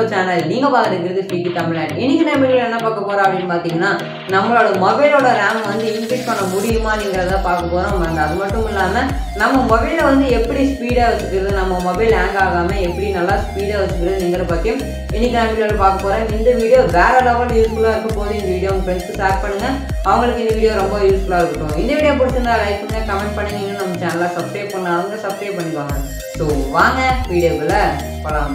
channel நீங்க பார்த்துருக்கிறது Peaky தமிழன் இன்னைக்கு நம்ம வீடியோல என்ன பார்க்க போறோம் அப்படின்னு பார்த்தீங்கன்னா நம்மளோட மொபைலோட ரேம் வந்து இன்க்ரீஸ் பண்ண முடியுமாங்கிறத பார்க்க போறோம் and அது மட்டும் இல்லாம நம்ம மொபைலை வந்து எப்படி ஸ்பீடா வச்சுக்கிறது நம்ம மொபைல் ஹேங் ஆகாம எப்படி நல்லா ஸ்பீடா வச்சுக்கிறதுங்கிற பற்றியும் இன்னைக்கு நான் வீடியோவில் பார்க்க போறேன் இந்த வீடியோ வேற லெவல் யூஸ்ஃபுல்லா இருக்க போது இந்த வீடியோ உங்க ஃப்ரெண்ட்ஸ்க்கு ஷேர் பண்ணுங்க அவங்களுக்கு இந்த வீடியோ ரொம்ப யூஸ்ஃபுல்லா இருக்கட்டும் இந்த வீடியோ பிடிச்சிருந்தா லைக் பண்ணுங்க கமெண்ட் பண்ணுங்க இன்னும் நம்ம சேனலை சப்ஸ்கிரைப் பண்ணாதவங்க சப்ஸ்கிரைப் பண்ணிக்கோங்க ஸோ வாங்க வீடியோக்குள்ள போகலாம்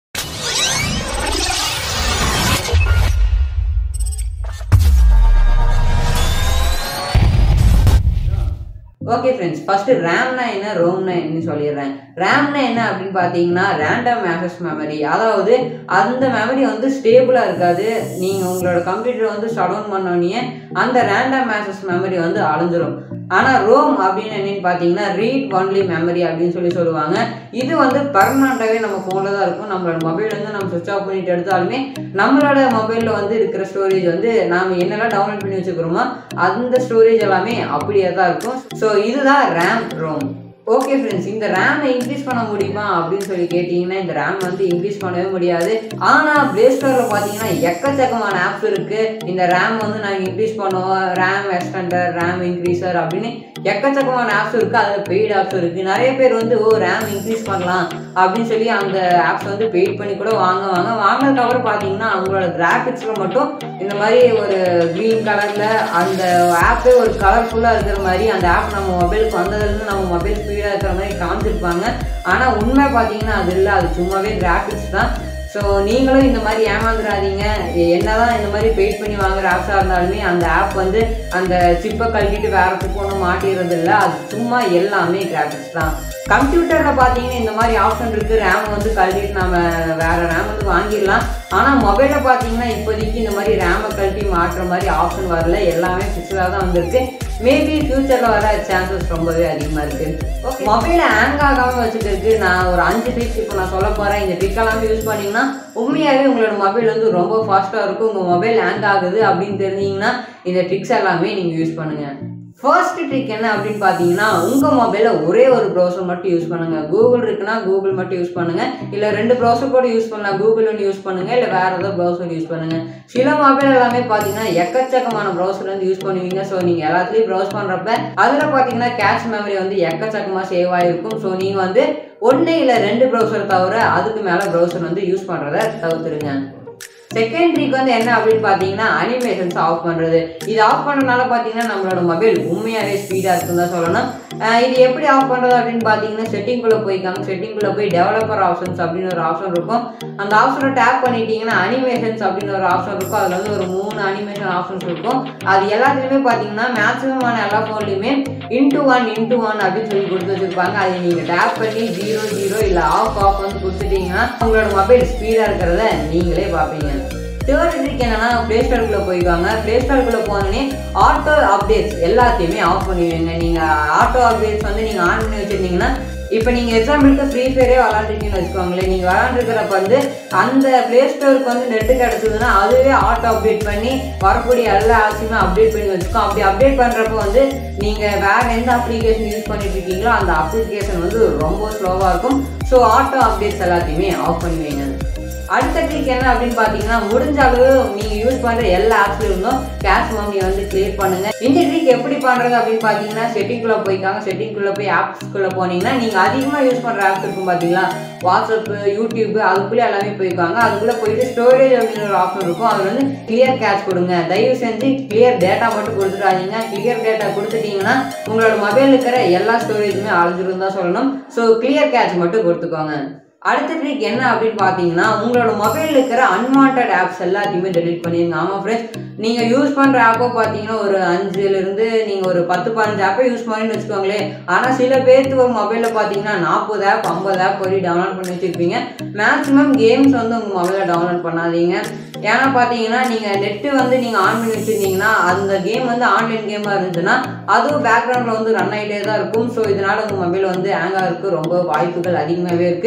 ஓகே ஃப்ரெண்ட்ஸ் ஃபர்ஸ்ட் ரேம்னா என்ன ரோம்னா என்னன்னு சொல்லிடுறேன் ரேம்னா என்ன அப்படின்னு பார்த்தீங்கன்னா ரேண்டம் ஆக்சஸ் மெமரி அதாவது அந்த மெமரி வந்து ஸ்டேபிளாக இருக்காது நீங்கள் உங்களோட கம்ப்யூட்டர் வந்து ஷட் டவுன் பண்ணோடனே அந்த ரேண்டம் ஆக்சஸ் மெமரி வந்து அழிஞ்சிரும் ஆனால் ரோம் அப்படின்னு என்னன்னு பார்த்தீங்கன்னா ரீட் ஒன்லி மெமரி அப்படின்னு சொல்லி சொல்லுவாங்க இது வந்து பர்மனண்ட்டாகவே நம்ம ஃபோனில் தான் இருக்கும் நம்மளோட மொபைல் வந்து நம்ம சுவிச் ஆஃப் பண்ணிட்டு எடுத்தாலுமே நம்மளோட மொபைலில் வந்து இருக்கிற ஸ்டோரேஜ் வந்து நாம் என்னெல்லாம் டவுன்லோட் பண்ணி வச்சுக்கிறோமோ அந்த ஸ்டோரேஜ் எல்லாமே அப்படியே தான் இருக்கும் ஸோ இதுதான் ரேம் ரோம் ஓகே ஃப்ரெண்ட்ஸ் இந்த ரேமை இன்க்ரீஸ் பண்ண முடியுமா அப்படின்னு சொல்லி கேட்டிங்கன்னா இந்த ரேம் வந்து இன்க்ரீஸ் பண்ணவே முடியாது ஆனால் ப்ளே ஸ்டோரில் பார்த்தீங்கன்னா எக்கச்சக்கமான ஆப்ஸ் இருக்குது இந்த ரேம் வந்து நாங்கள் இன்க்ரீஸ் பண்ணுவோம் ரேம் எக்ஸ்டெண்டர் ரேம் இன்க்ரீசர் அப்படின்னு எக்கச்சக்கமான ஆப்ஸ் இருக்குது அதில் பெய்டு ஆப்ஸ் இருக்குது நிறைய பேர் வந்து ஓ ரேம் இன்க்ரீஸ் பண்ணலாம் அப்படின்னு சொல்லி அந்த ஆப்ஸ் வந்து பெய்ட் பண்ணி கூட வாங்குவாங்க வாங்கினதுக்கப்புறம் பார்த்தீங்கன்னா அவங்களோட கிராஃபிக்ஸில் மட்டும் இந்த மாதிரி ஒரு க்ரீன் கலரில் அந்த ஆப்பே ஒரு கலர்ஃபுல்லாக இருக்கிற மாதிரி அந்த ஆப் நம்ம மொபைலுக்கு வந்ததுலேருந்து நம்ம மொபைல் ஸ்பீடாக இருக்கிற மாதிரி காமிச்சிருப்பாங்க ஆனால் உண்மை பார்த்தீங்கன்னா அது இல்லை அது சும்மாவே கிராஃபிக்ஸ் தான் ஸோ நீங்களும் இந்த மாதிரி ஏமாந்துடாதீங்க என்னதான் இந்த மாதிரி பெயிட் பண்ணி வாங்குற ஆப்ஸாக இருந்தாலுமே அந்த ஆப் வந்து அந்த சிப்பை கழட்டிட்டு வேற சிப்பு ஒன்றும் மாட்டிடுறது இல்லை அது சும்மா எல்லாமே கிராஃபிக்ஸ் தான் கம்ப்யூட்டரில் பார்த்தீங்கன்னா இந்த மாதிரி ஆப்ஷன் இருக்குது ரேம் வந்து கழட்டிட்டு நம்ம வேறு ரேம் வந்து வாங்கிடலாம் ஆனால் மொபைலில் பார்த்தீங்கன்னா இப்போதைக்கு இந்த மாதிரி ரேமை கழட்டி மாற்றுற மாதிரி ஆப்ஷன் வரல எல்லாமே ஃபிக்ஸடாக தான் வந்திருக்கு மேபி ஃப்யூச்சரில் வர சான்சஸ் ரொம்பவே அதிகமாக இருக்குது ஓகே மொபைலை ஹேங் ஆகாமல் வச்சுக்கிறதுக்கு நான் ஒரு அஞ்சு ட்ரிக்ஸ் இப்போ நான் சொல்ல போகிறேன் இந்த ட்ரிக் எல்லாமே யூஸ் பண்ணிங்கன்னா உண்மையாகவே உங்களோட மொபைல் வந்து ரொம்ப ஃபாஸ்ட்டாக இருக்கும் உங்கள் மொபைல் ஹேங் ஆகுது அப்படின்னு தெரிஞ்சிங்கன்னா இந்த ட்ரிக்ஸ் எல்லாமே நீங்கள் யூஸ் பண்ணுங்கள் ஃபர்ஸ்ட் ட்ரிக் என்ன அப்படின்னு பார்த்தீங்கன்னா உங்கள் மொபைலில் ஒரே ஒரு ப்ரௌசர் மட்டும் யூஸ் பண்ணுங்கள் கூகுள் இருக்குன்னா கூகுள் மட்டும் யூஸ் பண்ணுங்கள் இல்லை ரெண்டு ப்ரௌசர் கூட யூஸ் பண்ணலாம் கூகுள் ஒன்று யூஸ் பண்ணுங்கள் இல்லை வேறு ஏதோ ப்ரௌசர் யூஸ் பண்ணுங்கள் சில மொபைல் எல்லாமே பார்த்தீங்கன்னா எக்கச்சக்கமான ப்ரௌசர் வந்து யூஸ் பண்ணுவீங்க ஸோ நீங்கள் எல்லாத்துலேயும் ப்ரௌஸ் பண்ணுறப்ப அதில் பார்த்தீங்கன்னா கேஷ் மெமரி வந்து எக்கச்சக்கமாக சேவ் ஆகிருக்கும் ஸோ நீங்கள் வந்து ஒன்று இல்லை ரெண்டு ப்ரௌசர் தவிர அதுக்கு மேலே ப்ரௌசர் வந்து யூஸ் பண்ணுறத தவிர்த்துருங்க செகண்ட் ட்ரிக் வந்து என்ன அப்படின்னு பார்த்தீங்கன்னா அனிமேஷன்ஸ் ஆஃப் பண்ணுறது இது ஆஃப் பண்ணுறதுனால பார்த்தீங்கன்னா நம்மளோட மொபைல் உண்மையாகவே ஸ்பீடாக இருக்குன்னு தான் சொல்லணும் அஹ் இது எப்படி ஆஃப் பண்ணுறது அப்படின்னு பார்த்தீங்கன்னா செட்டிங்குள்ளே போய்க்காங்க செட்டிங்குள்ளே போய் டெவலப்பர் ஆப்ஷன்ஸ் அப்படின்னு ஒரு ஆப்ஷன் இருக்கும் அந்த ஆப்ஷனை டேப் பண்ணிட்டீங்கன்னா அனிமேஷன்ஸ் அப்படின்னு ஒரு ஆப்ஷன் இருக்கும் அதில் வந்து ஒரு மூணு அனிமேஷன் ஆப்ஷன்ஸ் இருக்கும் அது எல்லாத்துலேயுமே பார்த்தீங்கன்னா மேக்ஸிமமான எல்லா ஃபோன்லையுமே இன்டூ ஒன் இன்டூ ஒன் அப்படின்னு சொல்லி கொடுத்து வச்சிருப்பாங்க அதை நீங்கள் டேப் பண்ணி ஜீரோ ஜீரோ இல்லை ஆஃப் ஆஃப் வந்து கொடுத்துட்டீங்கன்னா உங்களோட மொபைல் ஸ்பீடாக இருக்கிறத நீங்களே பார்ப்பீங்க தேர்ட் ட்ரிக் என்னன்னா ப்ளே ஸ்டோருக்குள்ளே போய்க்காங்க ப்ளே ஸ்டோருக்குள்ளே போனோடனே ஆட்டோ அப்டேட்ஸ் எல்லாத்தையுமே ஆஃப் பண்ணுவீங்க நீங்கள் ஆட்டோ அப்டேட்ஸ் வந்து நீங்கள் ஆன் பண்ணி வச்சுருந்தீங்கன்னா இப்போ நீங்கள் எக்ஸாம்பிளுக்கு ஃப்ரீ ஃபயரே விளாண்டுருக்கீங்கன்னு வச்சுக்கோங்களேன் நீங்கள் விளாண்டுருக்கிறப்ப வந்து அந்த ப்ளே ஸ்டோருக்கு வந்து நெட்டு கிடச்சதுன்னா அதுவே ஆட்டோ அப்டேட் பண்ணி வரக்கூடிய எல்லா ஆப்ஸுமே அப்டேட் பண்ணி வச்சுக்கோம் அப்படி அப்டேட் பண்ணுறப்ப வந்து நீங்கள் வேறு எந்த அப்ளிகேஷன் யூஸ் பண்ணிட்டு இருக்கீங்களோ அந்த அப்ளிகேஷன் வந்து ரொம்ப ஸ்லோவாக இருக்கும் ஸோ ஆட்டோ அப்டேட்ஸ் எல்லாத்தையுமே ஆஃப் பண்ணி வைங்க அடுத்த ட்ரிக் என்ன அப்படின்னு பார்த்தீங்கன்னா முடிஞ்ச அளவு நீங்கள் யூஸ் பண்ணுற எல்லா ஆப்ஸ்ல இருந்தும் கேஷ் மெமரியை வந்து கிளியர் பண்ணுங்க இந்த ட்ரிக் எப்படி பண்ணுறது அப்படின்னு பார்த்தீங்கன்னா செட்டிங்குள்ளே போய்க்காங்க செட்டிங்குள்ளே போய் ஆப்ஸ்குள்ளே போனீங்கன்னா நீங்கள் அதிகமாக யூஸ் பண்ணுற ஆப்ஸ் இருக்கும் பார்த்தீங்களா வாட்ஸ்அப்பு யூடியூப் அதுக்குள்ளே எல்லாமே போய்க்காங்க அதுக்குள்ளே போயிட்டு ஸ்டோரேஜ் அப்படின்னு ஒரு ஆப்ஷன் இருக்கும் அதில் வந்து கிளியர் கேஷ் கொடுங்க தயவு செஞ்சு கிளியர் டேட்டா மட்டும் கொடுத்துடாதீங்க கிளியர் டேட்டா கொடுத்துட்டீங்கன்னா உங்களோட மொபைல் இருக்கிற எல்லா ஸ்டோரேஜுமே அழிஞ்சிரும் தான் சொல்லணும் ஸோ கிளியர் கேஷ் மட்டும் கொடுத்துக்கோங்க அடுத்த ட்ரிக் என்ன அப்படின்னு பார்த்தீங்கன்னா உங்களோட மொபைலில் இருக்கிற அன்வான்ட் ஆப்ஸ் எல்லாத்தையுமே டெலிட் பண்ணிடுங்க ஆமாம் ஃப்ரெண்ட்ஸ் நீங்கள் யூஸ் பண்ணுற ஆப்போ பார்த்தீங்கன்னா ஒரு அஞ்சுலேருந்து நீங்கள் ஒரு பத்து பதினஞ்சு ஆப்பை யூஸ் பண்ணின்னு வச்சுக்கோங்களேன் ஆனால் சில பேர்த்து ஒரு மொபைலில் பார்த்தீங்கன்னா நாற்பது ஆப் ஐம்பது ஆப் வரை டவுன்லோட் பண்ணி வச்சுருப்பீங்க மேக்ஸிமம் கேம்ஸ் வந்து உங்கள் மொபைலில் டவுன்லோட் பண்ணாதீங்க ஏன்னா பார்த்தீங்கன்னா நீங்கள் நெட்டு வந்து நீங்கள் ஆன் பண்ணி வச்சுருந்தீங்கன்னா அந்த கேம் வந்து ஆன்லைன் கேமாக இருந்துச்சுன்னா அதுவும் பேக்ரவுண்டில் வந்து ரன் ஆகிட்டே தான் இருக்கும் ஸோ இதனால் உங்கள் மொபைல் வந்து ஹேங் ஆகிறதுக்கு ரொம்ப வாய்ப்புகள் அதிகமாகவே இருக்குது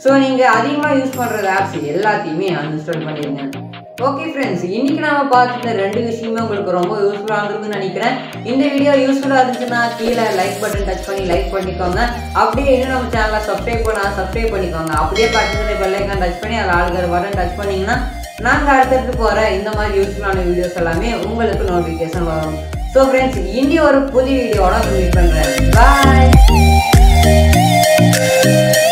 ஸோ நீங்கள் அதிகமாக யூஸ் பண்ணுற ஆப்ஸ் எல்லாத்தையுமே அன்இன்ஸ்டால் பண்ணிடுங்க ஓகே ஃப்ரெண்ட்ஸ் இன்னைக்கு நாம பார்த்துட்ட ரெண்டு விஷயமே உங்களுக்கு ரொம்ப யூஸ்ஃபுல்லாக இருந்திருக்குன்னு நினைக்கிறேன் இந்த வீடியோ யூஸ்ஃபுல்லாக இருந்துச்சுன்னா கீழே லைக் பட்டன் டச் பண்ணி லைக் பண்ணிக்கோங்க அப்படியே இன்னும் நம்ம சேனலை சப்ஸ்கிரைப் பண்ணா சப்ஸ்கிரைப் பண்ணிக்கோங்க அப்படியே பக்கத்தில் பெல்லைக்கான் டச் பண்ணி அதில் ஆளுகிற பட்டன் டச் பண்ணிங்கன்னா நாங்கள் அடுத்தடுத்து போகிற இந்த மாதிரி யூஸ்ஃபுல்லான வீடியோஸ் எல்லாமே உங்களுக்கு நோட்டிஃபிகேஷன் வரும் ஸோ ஃப்ரெண்ட்ஸ் இனி ஒரு புது வீடியோட மீட் பண்ணுறேன் பாய்